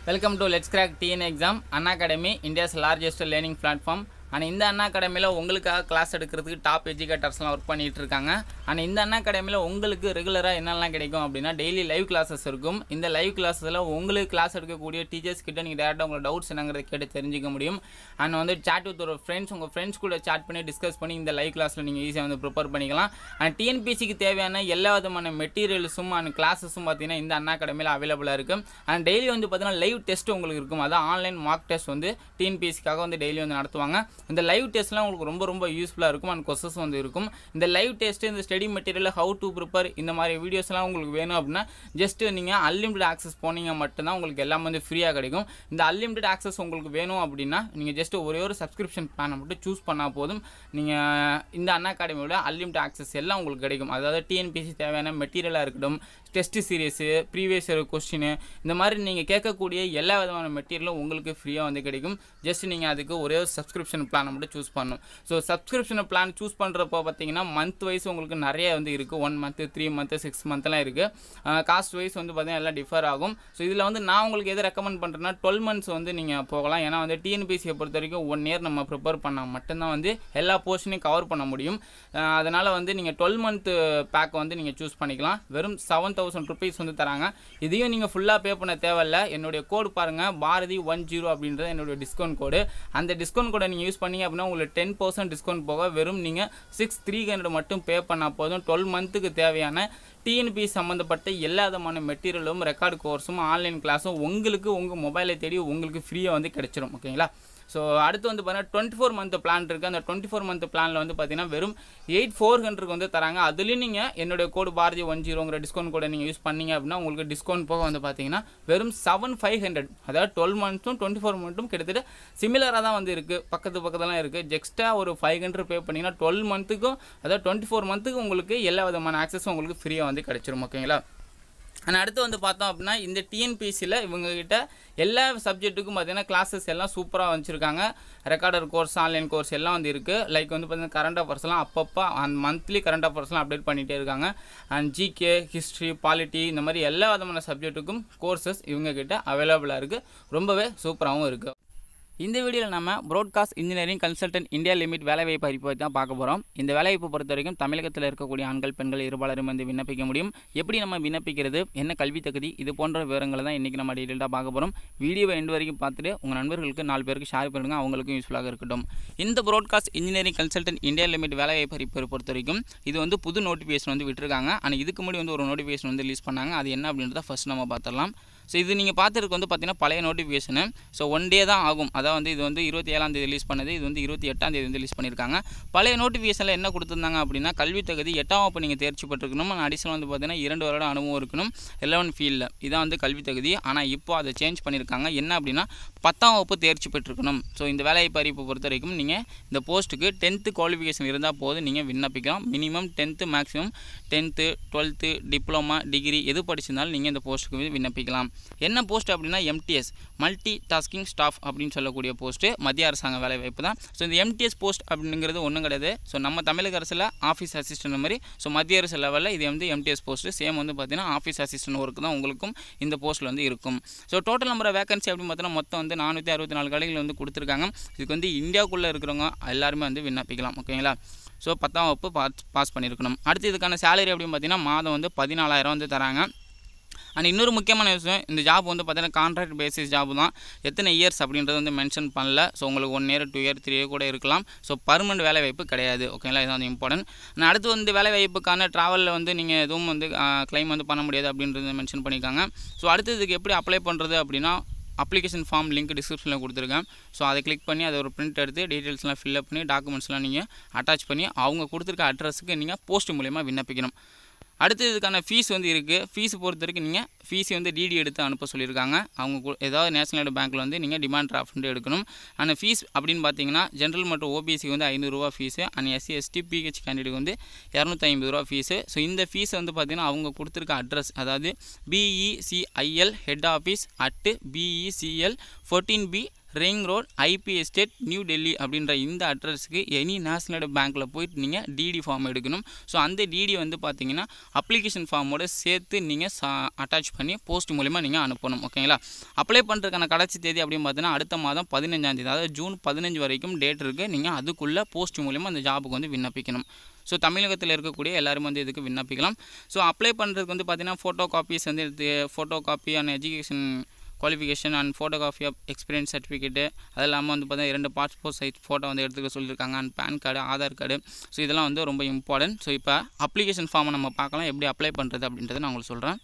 welcome to let's crack TN exam Anna Academy India's largest learning platform ஆனால் இந்த அண்ணா அகாடமியில் உங்களுக்காக கிளாஸ் எடுக்கிறதுக்கு டாப் எஜுகேட்டர்ஸ்லாம் ஒர்க் பண்ணிட்டு இருக்காங்க ஆனால் இந்த அண்ணா அகாடமியில் உங்களுக்கு ரெகுலராக என்னெல்லாம் கிடைக்கும் அப்படின்னா டெய்லி லைவ் கிளாஸஸ் இருக்கும் இந்த லைவ் கிளாஸில் உங்களுக்கு கிளாஸ் எடுக்கக்கூடிய டீச்சர்ஸ் கிட்ட நீங்கள் டேரெக்டாக உங்களோட டவுட்ஸ் என்னங்கிறத கேட்டு தெரிஞ்சுக்க முடியும் அண்ட் வந்து சேட் வித் ஒரு ஃப்ரெண்ட்ஸ் உங்கள் ஃப்ரெண்ட்ஸ் கூட சேட் பண்ணி டிஸ்கஸ் பண்ணி இந்த லைவ் கிளாஸில் நீங்கள் ஈஸியாக வந்து ப்ரிப்பேர் பண்ணிக்கலாம் அண்ட் டிஎன்பிசிக்கு தேவையான எல்லா விதமான மெட்டீரியல்ஸும் அண்ட் கிளாஸஸும் பார்த்தீங்கன்னா இந்த அண்ணா அகாடமியில் அவைலபிளாக இருக்குது அண்ட் டெய்லி வந்து பார்த்தீங்கன்னா லைவ் டெஸ்ட் உங்களுக்கு இருக்கும் அதான் ஆன்லைன் மார்க் டெஸ்ட் வந்து டிஎன்பிஎஸ்சிக்காக வந்து டெய்லி வந்து நடத்துவாங்க இந்த லைவ் டெஸ்ட்லாம் உங்களுக்கு ரொம்ப ரொம்ப யூஸ்ஃபுல்லாக இருக்கும் அண்ட் கொஸ்டஸ் வந்து இருக்கும் இந்த லைவ் டெஸ்ட் இந்த study material how to prepare இந்த மாதிரி வீடியோஸ்லாம் உங்களுக்கு வேணும் அப்படின்னா ஜஸ்ட் நீங்கள் அன்லிமிட்டட் ஆக்சஸ் போனீங்க மட்டும்தான் உங்களுக்கு எல்லாம் வந்து ஃப்ரீயாக கிடைக்கும் இந்த அன்லிமிட்டட் ஆக்சஸ் உங்களுக்கு வேணும் அப்படின்னா நீங்கள் ஜஸ்ட் ஒரே ஒரு சப்ஸ்கிரிப்ஷன் பிளானை மட்டும் சூஸ் பண்ணால் போதும் நீங்கள் இந்த அண்ணா அகாடமியோட அன்லிமிட்டட் ஆக்சஸ் எல்லாம் உங்களுக்கு கிடைக்கும் அதாவது டிஎன்பிசி தேவையான மெட்டீரியலாக இருக்கட்டும் test series previous year question இந்த மாதிரி நீங்கள் கேட்கக்கூடிய எல்லா விதமான மெட்டீரியலும் உங்களுக்கு ஃப்ரீயாக வந்து கிடைக்கும் ஜஸ்ட் நீங்கள் அதுக்கு ஒரே ஒரு சப்ஸ்கிரிப்ஷன் பிளானை மட்டும் சூஸ் பண்ணணும் ஸோ சப்ஸ்கிரிப்ஷன் பிளான் சூஸ் பண்ணுறப்போ பார்த்தீங்கன்னா மந்த் வைஸ் உங்களுக்கு நிறைய வந்து இருக்குது one month three month six மந்த்லாம் இருக்குது காஸ்ட் வைஸ் வந்து பார்த்தீங்கன்னா எல்லாம் டிஃபர் ஆகும் ஸோ இதில் வந்து நான் உங்களுக்கு எது ரெக்கமெண்ட் பண்ணுறேன்னா டுவெல் மந்த்ஸ் வந்து நீங்கள் போகலாம் ஏன்னா வந்து டிஎன்பிசியை பொறுத்த வரைக்கும் ஒன் இயர் நம்ம ப்ரிப்பேர் பண்ணால் மட்டும்தான் வந்து எல்லா போர்ஷனையும் கவர் பண்ண முடியும் அதனால் வந்து நீங்கள் டுவெல் மந்த் பேக் வந்து நீங்கள் சூஸ் பண்ணிக்கலாம் வெறும் செவன் தௌசண்ட் ருபீஸ் வந்து தராங்க இதையும் நீங்கள் ஃபுல்லாக பே பண்ண தேவையில்ல என்னுடைய கோடு பாருங்கள் பாரதி ஒன் ஜீரோ அப்படின்றது என்னுடைய டிஸ்கவுண்ட் கோடு அந்த டிஸ்கவுண்ட் கோடை நீங்கள் யூஸ் பண்ணீங்க அப்படின்னா உங்களுக்கு டென் பர்சன்ட் டிஸ்கவுண்ட் போக வெறும் நீங்கள் சிக்ஸ் த்ரீ ஹண்ட்ரட் மட்டும் பே பண்ணால் போதும் டுவெல் மந்த்துக்கு தேவையான டிஎன்பி சம்மந்தப்பட்ட எல்லா விதமான மெட்டீரியலும் ரெக்கார்டு கோர்ஸும் ஆன்லைன் கிளாஸும் உங்களுக்கு உங்கள் மொபைலை தேடி உங்களுக்கு ஃப்ரீயாக வந்து கிடைச்சிரும் ஓகேங்களா ஸோ அடுத்து வந்து பார்த்தீங்கன்னா டுவெண்ட்டி ஃபோர் மந்த் பிளான் இருக்குது அந்த டுவெண்ட்டி ஃபோர் மந்த் பிளானில் வந்து பார்த்தீங்கன்னா வெறும் எயிட் ஃபோர் ஹண்ட்ரட் வந்து தராங்க அதுலேயும் நீங்கள் என்னுடைய கோடு பாரதி ஒன் ஜீரோங்கிற டிஸ்கவுண்ட் கோடை நீங்கள் யூஸ் பண்ணீங்க அப்படின்னா உங்களுக்கு டிஸ்கவுண்ட் போக வந்து பார்த்தீங்கன்னா வெறும் செவன் ஃபைவ் ஹண்ட்ரட் அதாவது டுவெல் மந்த்தும் டுவெண்ட்டி ஃபோர் மந்த்தும் கிட்டத்தட்ட சிமிலராக தான் வந்து இருக்குது பக்கத்து பக்கத்துலாம் இருக்குது ஜெக்ஸ்ட்ரா ஒரு ஃபைவ் ஹண்ட்ரட் பே பண்ணிங்கன்னா டுவெல் மந்த்துக்கும் அதாவது டுவெண்ட்டி ஃபோர் மந்த்துக்கு உங்களுக்கு எல்லா விதமான ஆக்சஸும் உங்களுக்கு ஃப்ரீயாக வந்து கிடைச்சிரும் ஓகேங்களா ஆனால் அடுத்து வந்து பார்த்தோம் அப்படின்னா இந்த டிஎன்பிசியில் இவங்ககிட்ட எல்லா சப்ஜெக்ட்டுக்கும் பார்த்தீங்கன்னா கிளாஸஸ் எல்லாம் சூப்பராக வச்சுருக்காங்க ரெக்கார்டர் கோர்ஸ் ஆன்லைன் கோர்ஸ் எல்லாம் வந்து இருக்குது லைக் வந்து பார்த்தீங்கன்னா கரண்ட் அஃபேர்ஸ்லாம் அப்பப்போ அந்த மந்த்லி கரண்ட் அஃபேர்ஸ்லாம் அப்டேட் பண்ணிகிட்டே இருக்காங்க அண்ட் ஜிகே ஹிஸ்ட்ரி பாலிட்டி இந்த மாதிரி எல்லா விதமான சப்ஜெக்ட்டுக்கும் கோர்சஸ் இவங்ககிட்ட அவைலபிளாக இருக்குது ரொம்பவே சூப்பராகவும் இருக்குது இந்த வீடியோவில் நம்ம broadcast engineering consultant India limit வேலைவாய்ப்பு அறிவிப்பு பற்றி தான் பார்க்க போகிறோம் இந்த வேலைவாய்ப்பு பொறுத்த வரைக்கும் தமிழகத்தில் இருக்கக்கூடிய ஆண்கள் பெண்கள் இருபாலரும் வந்து விண்ணப்பிக்க முடியும் எப்படி நம்ம விண்ணப்பிக்கிறது என்ன கல்வி தகுதி இது போன்ற விவரங்களை தான் இன்றைக்கி நம்ம டீட்டெயிலாக பார்க்க போகிறோம் வீடியோவை எண்டு வரைக்கும் பார்த்துட்டு உங்கள் நண்பர்களுக்கு நாலு பேருக்கு ஷேர் பண்ணுங்கள் அவங்களுக்கும் யூஸ்ஃபுல்லாக இருக்கட்டும் இந்த broadcast engineering consultant India limit வேலைவாய்ப்பு அறிவிப்பு பொறுத்த வரைக்கும் இது வந்து புது நோட்டிஃபிகேஷன் வந்து விட்டுருக்காங்க ஆனால் இதுக்கு முன்னாடி வந்து ஒரு நோட்டிஃபிகேஷன் வந்து ரிலீஸ் பண்ணாங்க அது என்ன அப்படின்றத ஃபஸ்ட் நம்ம பார்த்துடலாம் ஸோ இது நீங்கள் பார்த்துருக்கு வந்து பார்த்தீங்கன்னா பழைய நோட்டிஃபிகேஷனு ஸோ ஒன் டே தான் ஆகும் அதான் வந்து இது வந்து இருபத்தி ஏழாம் தேதி ரிலீஸ் பண்ணது இது வந்து இருபத்தி எட்டாம் தேதி வந்து ரிலீஸ் பண்ணியிருக்காங்க பழைய நோட்டிஃபிகேஷனில் என்ன கொடுத்துருந்தாங்க அப்படின்னா கல்வி தகுதி எட்டாம் வகுப்பு நீங்கள் தேர்ச்சி பெற்றிருக்கணும் அடிஷனல் வந்து பார்த்தீங்கன்னா இரண்டு வருட அனுபவம் இருக்கணும் எலவன் ஃபீல்டில் இதான் வந்து கல்வி தகுதி ஆனால் இப்போ அதை சேஞ்ச் பண்ணியிருக்காங்க என்ன அப்படின்னா பத்தாம் வகுப்பு தேர்ச்சி பெற்றிருக்கணும் ஸோ இந்த வேலைவாய்ப்பு அறிவிப்பை பொறுத்த வரைக்கும் நீங்கள் இந்த போஸ்ட்டுக்கு டென்த்து குவாலிஃபிகேஷன் இருந்தால் போதும் நீங்கள் விண்ணப்பிக்கலாம் minimum tenth maximum tenth twelfth diploma degree எது படிச்சிருந்தாலும் நீங்கள் இந்த போஸ்ட்டுக்கு விண்ணப்பிக்கலாம் என்ன போஸ்ட் அப்படின்னா எம்டிஎஸ் மல்டி டாஸ்கிங் ஸ்டாஃப் அப்படின்னு சொல்லக்கூடிய போஸ்ட்டு மத்திய அரசாங்க வேலை வாய்ப்பு தான் ஸோ இந்த எம்டிஎஸ் போஸ்ட் அப்படிங்கிறது ஒன்றும் கிடையாது ஸோ நம்ம தமிழக அரசில் ஆஃபீஸ் அசிஸ்டன்ட் மாதிரி ஸோ மத்திய அரசு லெவலில் இது வந்து எம்டிஎஸ் போஸ்ட்டு சேம் வந்து பார்த்தீங்கன்னா ஆஃபீஸ் அசிஸ்டன்ட் ஒர்க் தான் உங்களுக்கும் இந்த போஸ்ட்டில் வந்து இருக்கும் ஸோ டோட்டல் நம்பர் வேகன்சி அப்படின்னு பார்த்தீங்கன்னா மொத்தம் வந்து நானூற்றி அறுபத்தி நாலு கடைகள் வந்து கொடுத்துருக்காங்க இதுக்கு வந்து இந்தியாவுக்குள்ளே இருக்கிறவங்க எல்லாருமே வந்து விண்ணப்பிக்கலாம் ஓகேங்களா ஸோ பத்தாம் வகுப்பு பாஸ் பாஸ் பண்ணியிருக்கணும் அடுத்து இதுக்கான சேலரி அப்படின்னு பார்த்தீங்கன்னா மாதம் வந்து பதினாலாயிரம் வந்து தராங்க அண்ட் இன்னொரு முக்கியமான விஷயம் இந்த ஜாப் வந்து பார்த்தீங்கன்னா கான்ட்ராக்ட் பேசிஸ் ஜாப் தான் எத்தனை இயர்ஸ் அப்படின்றது வந்து மென்ஷன் பண்ணல ஸோ உங்களுக்கு one year two year three year கூட இருக்கலாம் ஸோ பர்மனெண்ட் வேலை வாய்ப்பு கிடையாது ஓகேங்களா இதுதான் வந்து இம்பார்ட்டன்ட் நான் அடுத்து வந்து வேலை வாய்ப்புக்கான ட்ராவலில் வந்து நீங்கள் எதுவும் வந்து க்ளைம் வந்து பண்ண முடியாது அப்படின்றது மென்ஷன் பண்ணியிருக்காங்க ஸோ அடுத்து இதுக்கு எப்படி அப்ளை பண்ணுறது அப்படின்னா அப்ளிகேஷன் ஃபார்ம் லிங்க் டிஸ்கிரிப்ஷனில் கொடுத்துருக்கேன் ஸோ அதை கிளிக் பண்ணி அதை ஒரு பிரிண்ட் எடுத்து டீட்டெயில்ஸ்லாம் ஃபில்அப் பண்ணி டாக்குமெண்ட்ஸ்லாம் நீங்கள் அட்டாச் பண்ணி அவங்க கொடுத்துருக்க அட்ரஸுக்கு நீங்கள் போஸ்ட் மூலயமா விண்ணப்பிக்கணும் அடுத்து இதுக்கான ஃபீஸ் வந்து இருக்குது ஃபீஸ் பொறுத்த வரைக்கும் நீங்கள் ஃபீஸ் வந்து டிடி எடுத்து அனுப்ப சொல்லியிருக்காங்க அவங்க கு- ஏதாவது நேஷனல் பேங்க்கில் வந்து நீங்கள் டிமாண்ட் டிராஃப்ட் வந்து எடுக்கணும் அந்த ஃபீஸ் அப்படின்னு பார்த்தீங்கன்னா ஜென்ரல் மற்றும் ஓபிசி வந்து ஐநூறுரூவா fees and SC ST PH candidate வந்து இரநூத்தி ஐம்பது ரூபா ஃபீஸு ஸோ இந்த ஃபீஸ் வந்து பார்த்தீங்கன்னா அவங்க கொடுத்துருக்க அட்ரஸ் அதாவது BECIL head office at BECIL fourteen B ring road IP estate New Delhi அப்படின்ற இந்த அட்ரஸுக்கு எனி நேஷனல் பேங்க்கில் போயிட்டு நீங்கள் டிடி ஃபார்ம் எடுக்கணும் ஸோ அந்த டிடி வந்து பார்த்தீங்கன்னா அப்ளிகேஷன் ஃபார்மோட சேர்த்து நீங்கள் சா அட்டாச் பண்ணி போஸ்ட் மூலிமா நீங்கள் அனுப்பணும் ஓகேங்களா அப்ளை பண்ணுறதுக்கான கடைசி தேதி அப்படின்னு பார்த்தீங்கன்னா அடுத்த மாதம் பதினஞ்சாம் தேதி அதாவது ஜூன் பதினஞ்சு வரைக்கும் டேட் இருக்குது நீங்கள் அதுக்குள்ளே போஸ்ட் மூலிமா அந்த ஜாபுக்கு வந்து விண்ணப்பிக்கணும் ஸோ தமிழகத்தில் இருக்கக்கூடிய எல்லாரும் வந்து இதுக்கு விண்ணப்பிக்கலாம் ஸோ அப்ளை பண்ணுறதுக்கு வந்து பார்த்தீங்கன்னா ஃபோட்டோ காப்பீஸ் வந்து எடுத்து photo copy and education qualification and photography of experience certificate அது இல்லாமல் வந்து பார்த்தீங்கன்னா இரண்டு பாஸ்போர்ட் சைஸ் ஃபோட்டோ வந்து எடுத்துக்க சொல்லியிருக்காங்க and PAN card Aadhaar card so இதெல்லாம் வந்து ரொம்ப இம்பார்ட்டன்ட் ஸோ இப்போ அப்ளிகேஷன் ஃபார்மை நம்ம பார்க்கலாம் எப்படி அப்ளை பண்ணுறது அப்படின்றத நான் உங்களுக்கு சொல்கிறேன்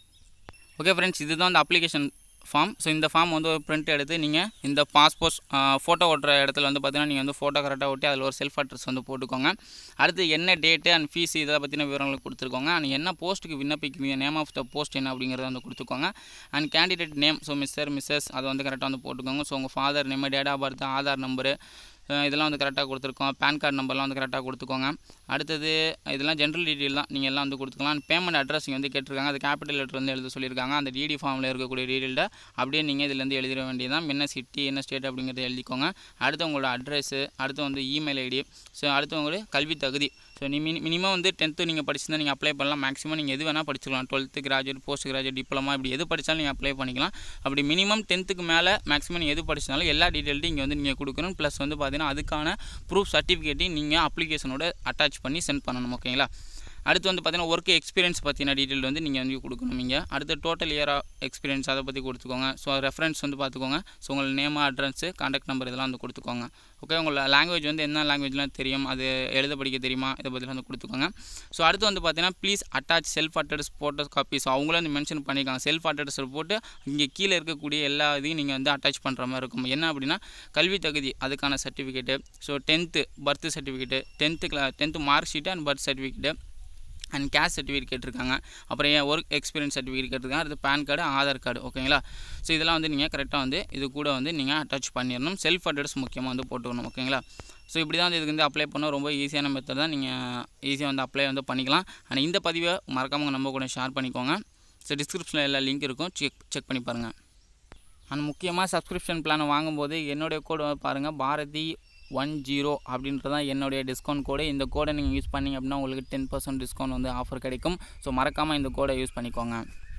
ஓகே ஃப்ரெண்ட்ஸ் இதுதான் அந்த அப்ளிகேஷன் ஃபார்ம் ஸோ இந்த ஃபார்ம் வந்து ஒரு பிரிண்ட் எடுத்து நீங்கள் இந்த பாஸ்போர்ட் ஃபோட்டோ ஓட்டுற இடத்துல வந்து பார்த்தீங்கன்னா நீங்கள் வந்து ஃபோட்டோ கரெக்டாக ஒட்டி அதில் ஒரு செல்ஃப் அட்ரஸ் வந்து போட்டுக்கோங்க அடுத்து என்ன டேட்டு அண்ட் ஃபீஸ் இதை பற்றின விவரங்கள் கொடுத்துருக்கோங்க அண்ட் என்ன போஸ்ட்டுக்கு விண்ணப்பிக்கிறீங்க நேம் ஆஃப் த போஸ்ட் என்ன அப்படிங்கிறத வந்து கொடுத்துக்கோங்க and candidate name so mister missus அதை வந்து கரெக்டாக வந்து போட்டுக்கோங்க ஸோ உங்கள் father name date of birth Aadhaar number இதெல்லாம் வந்து கரெக்டாக கொடுத்துருக்கோம் பேன் கார்டு நம்பர்லாம் வந்து கரெக்டாக கொடுத்துக்கோங்க அடுத்தது இதெல்லாம் ஜென்ரல் டீட்டெயில் தான் நீங்கள் எல்லாம் வந்து கொடுத்துக்கலாம் பேமெண்ட் அட்ரஸ் இங்கே வந்து கேட்டிருக்காங்க அது கேபிட்டல் லெட்டர் வந்து எழுத சொல்லியிருக்காங்க அந்த டிடி ஃபார்மில் இருக்கக்கூடிய டீட்டெயில்ட அப்படியே நீங்கள் இதுலேருந்து எழுதிட வேண்டியதான் என்ன சிட்டி என்ன ஸ்டேட் அப்படிங்கிறத எழுதிக்கோங்க அடுத்து உங்களோட அட்ரஸ்ஸு அடுத்து வந்து இமெயில் ஐடி ஸோ அடுத்து உங்களுடைய கல்வி தகுதி ஸோ நீ மினி மினிமம் வந்து டென்த்து நீங்கள் படிச்சிருந்தா நீங்கள் அப்ளை பண்ணலாம் மேக்ஸிமம் நீங்கள் எது வேணால் படிச்சுக்கலாம் twelfth graduate post graduate diploma இப்படி எது படித்தாலும் நீங்கள் அப்ளை பண்ணிக்கலாம் அப்படி மினிமம் டென்த்துக்கு மேலே மேக்ஸிமம் நீங்கள் எது படிச்சினாலும் எல்லா டீட்டெயில்ட்டும் இங்கே வந்து நீங்கள் கொடுக்கணும் ப்ளஸ் வந்து பார்த்தீங்கன்னா அதுக்கான ப்ரூஃப் சர்டிஃபிகேட்டையும் நீங்கள் அப்ளிகேஷனோட அட்டாச் பண்ணி சென்ட் பண்ணணும் ஓகேங்களா அடுத்து வந்து பார்த்தீங்கன்னா ஒர்க் எக்ஸ்பீரியன்ஸ் பற்றின டீட்டெயில் வந்து நீங்கள் வந்து கொடுக்கணும் இங்கே அடுத்து டோட்டல் இயர் எக்ஸ்பீரியன்ஸ் அதை பற்றி கொடுத்துக்கோங்க ஸோ ரெஃபரன்ஸ் வந்து பார்த்துக்கோங்க ஸோ உங்கள் நேம் அட்ரஸ் காண்டாக்ட் நம்பர் இதெல்லாம் வந்து கொடுத்துக்கோங்க ஓகே உங்களோட லாங்குவேஜ் வந்து என்ன லாங்குவேஜ்லாம் தெரியும் அது எழுத படிக்க தெரியுமா இதை பற்றிலாம் வந்து கொடுத்துக்கோங்க ஸோ அடுத்து வந்து பார்த்தீங்கன்னா ப்ளீஸ் அட்டாச் செல்ஃப் அட்டர்ஸ் ஃபோட்டோ காப்பி ஸோ அவங்களும் வந்து மென்ஷன் பண்ணியிருக்காங்க செல்ஃப் அட்டர்ஸ் போட்டு இங்கே கீழே இருக்கக்கூடிய எல்லா இதையும் நீங்கள் வந்து அட்டாச் பண்ணுற மாதிரி இருக்கும் என்ன அப்படின்னா கல்வி தகுதி அதுக்கான certificate so tenth birth certificate tenth class tenth mark sheet and birth certificate and caste certificate கேட்டிருக்காங்க அப்புறம் ஏன் ஒர்க் எக்ஸ்பீரியன்ஸ் சர்டிஃபிகேட் கேட்டிருக்காங்க அடுத்து பேன் கார்டு ஆதார் கார்டு ஓகேங்களா ஸோ இதெல்லாம் வந்து நீங்கள் கரெக்டாக வந்து இது கூட வந்து நீங்கள் அட்டாச் பண்ணிடணும் செல்ஃப் அட்ரஸ் முக்கியமாக வந்து போட்டுக்கணும் ஓகேங்களா ஸோ இப்படி தான் வந்து இதுக்கு வந்து அப்ளை பண்ண ரொம்ப ஈஸியான மெத்தட் தான் நீங்கள் ஈஸியாக வந்து அப்ளை வந்து பண்ணிக்கலாம் ஆனால் இந்த பதிவை மறக்காமல் நம்ம கூட ஷேர் பண்ணிக்கோங்க ஸோ டிஸ்கிரிப்ஷனில் எல்லா லிங்க் இருக்கும் செக் செக் பண்ணி பாருங்கள் அண்ட் முக்கியமாக சப்ஸ்கிரிப்ஷன் பிளான் வாங்கும்போது என்னுடைய கோடு பாருங்கள் பாரதி ஒன் ஜீரோ அப்படின்றது தான் என்னுடைய டிஸ்கவுண்ட் கோடு இந்த கோடை நீங்கள் யூஸ் பண்ணிங்க அப்படின்னா உங்களுக்கு டென் பர்சன்ட் டிஸ்கவுண்ட் வந்து ஆஃபர் கிடைக்கும் ஸோ மறக்காமல் இந்த கோடை யூஸ் பண்ணிக்கோங்க